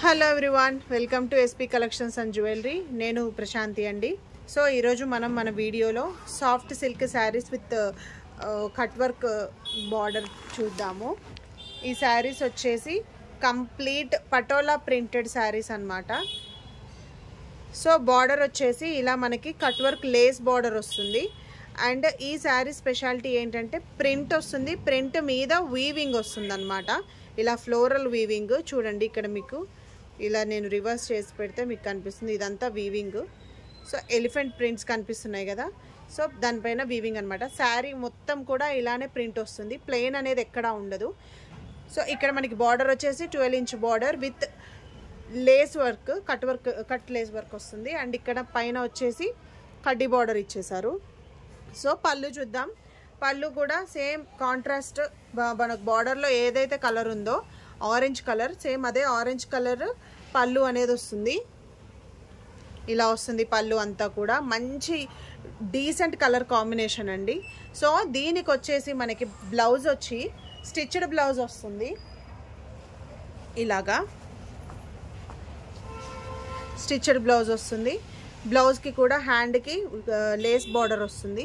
hello everyone welcome to SP collections and jewellery నేను ప్రశాంతి అండి so ఈరోజు మనం మన వీడియోలో soft silk sarees with cut work border చూద్దాము ఈ శారీస్ వచ్చేసి కంప్లీట్ పటోలా ప్రింటెడ్ శారీస్ అన్నమాట సో బార్డర్ వచ్చేసి ఇలా మనకి కట్ వర్క్ లేస్ బార్డర్ వస్తుంది అండ్ ఈ శారీ స్పెషాలిటీ ఏంటంటే ప్రింట్ వస్తుంది ప్రింట్ మీద వీవింగ్ వస్తుంది అనమాట ఇలా ఫ్లోరల్ వీవింగ్ చూడండి ఇక్కడ మీకు ఇలా నేను రివర్స్ చేసి పెడితే మీకు కనిపిస్తుంది ఇదంతా వీవింగ్ సో ఎలిఫెంట్ ప్రింట్స్ కనిపిస్తున్నాయి కదా సో దానిపైన వీవింగ్ అనమాట శారీ మొత్తం కూడా ఇలానే ప్రింట్ వస్తుంది ప్లెయిన్ అనేది ఎక్కడా ఉండదు సో ఇక్కడ మనకి బార్డర్ వచ్చేసి twelve inch border with lace work cut work cut lace work వస్తుంది అండ్ ఇక్కడ పైన వచ్చేసి కడ్డీ బార్డర్ ఇచ్చేసారు సో పళ్ళు చూద్దాం పళ్ళు కూడా సేమ్ కాంట్రాస్ట్ మనకు బార్డర్లో ఏదైతే కలర్ ఉందో ఆరెంజ్ కలర్ సేమ్ అదే ఆరెంజ్ కలర్ పళ్ళు అనేది వస్తుంది ఇలా వస్తుంది పళ్ళు అంతా కూడా మంచి డీసెంట్ కలర్ కాంబినేషన్ అండి సో దీనికి వచ్చేసి మనకి బ్లౌజ్ వచ్చి స్టిచ్డ్ బ్లౌజ్ వస్తుంది ఇలాగా స్టిచ్డ్ బ్లౌజ్ వస్తుంది బ్లౌజ్కి కూడా హ్యాండ్కి లేస్ బార్డర్ వస్తుంది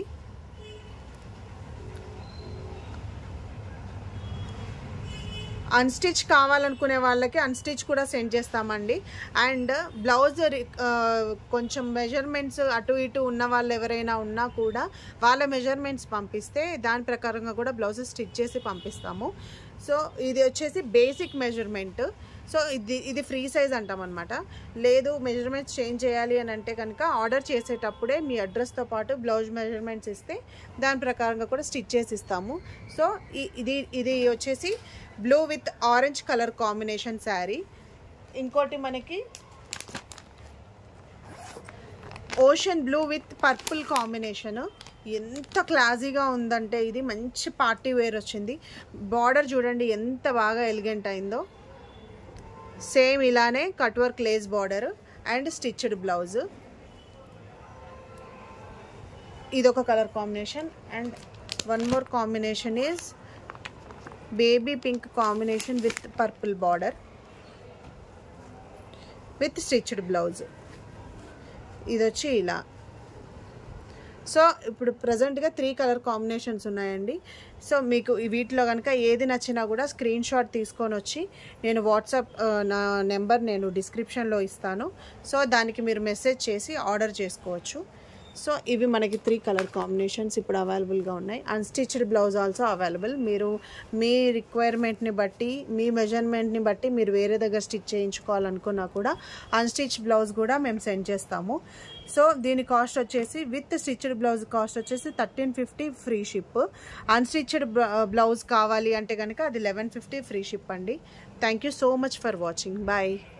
అన్స్టిచ్ కావాలనుకునే వాళ్ళకి అన్స్టిచ్ కూడా సెండ్ చేస్తామండి అండ్ బ్లౌజ్ కొంచెం మెజర్మెంట్స్ అటు ఇటు ఉన్న వాళ్ళు ఎవరైనా ఉన్నా కూడా వాళ్ళ మెజర్మెంట్స్ పంపిస్తే దాని ప్రకారంగా కూడా బ్లౌజ్ స్టిచ్ చేసి పంపిస్తాము సో ఇది వచ్చేసి బేసిక్ మెజర్మెంట్ సో ఇది ఇది ఫ్రీ సైజ్ అంటాం అనమాట లేదు మెజర్మెంట్స్ చేంజ్ చేయాలి అని అంటే కనుక ఆర్డర్ చేసేటప్పుడే మీ అడ్రస్తో పాటు బ్లౌజ్ మెజర్మెంట్స్ ఇస్తే దాని ప్రకారంగా కూడా స్టిచ్ చేసి ఇస్తాము సో ఇది ఇది వచ్చేసి blue with orange colour combination saree ఇంకోటి మనకి ocean blue with purple combination ఎంత క్లాజీగా ఉందంటే ఇది మంచి పార్టీ వేర్ వచ్చింది బార్డర్ చూడండి ఎంత బాగా ఎలిగెంట్ అయిందో సేమ్ ఇలానే cut work lace border and stitched blouse ఇదొక colour combination and one more combination is baby pink combination with purple border with stitched blouse ఇది వచ్చి ఇలా సో ఇప్పుడు ప్రజెంట్గా త్రీ కలర్ కాంబినేషన్స్ ఉన్నాయండి సో మీకు వీటిలో కనుక ఏది నచ్చినా కూడా స్క్రీన్ షాట్ తీసుకొని వచ్చి నేను వాట్సాప్ నా నెంబర్ నేను డిస్క్రిప్షన్లో ఇస్తాను సో దానికి మీరు మెసేజ్ చేసి ఆర్డర్ చేసుకోవచ్చు సో ఇవి మనకి త్రీ కలర్ కాంబినేషన్స్ ఇప్పుడు అవైలబుల్గా ఉన్నాయి అన్స్టిచ్డ్ బ్లౌజ్ ఆల్సో అవైలబుల్ మీరు మీ రిక్వైర్మెంట్ని బట్టి మీ మెజర్మెంట్ని బట్టి మీరు వేరే దగ్గర స్టిచ్ చేయించుకోవాలనుకున్నా కూడా అన్స్టిచ్ బ్లౌజ్ కూడా మేము సెండ్ చేస్తాము సో దీని కాస్ట్ వచ్చేసి విత్ స్టిచ్డ్ బ్లౌజ్ కాస్ట్ వచ్చేసి thirteen fifty free ship unstitched blouse కావాలి అంటే కనుక అది లెవెన్ ఫిఫ్టీ ఫ్రీ షిప్ అండి thank you so much for watching bye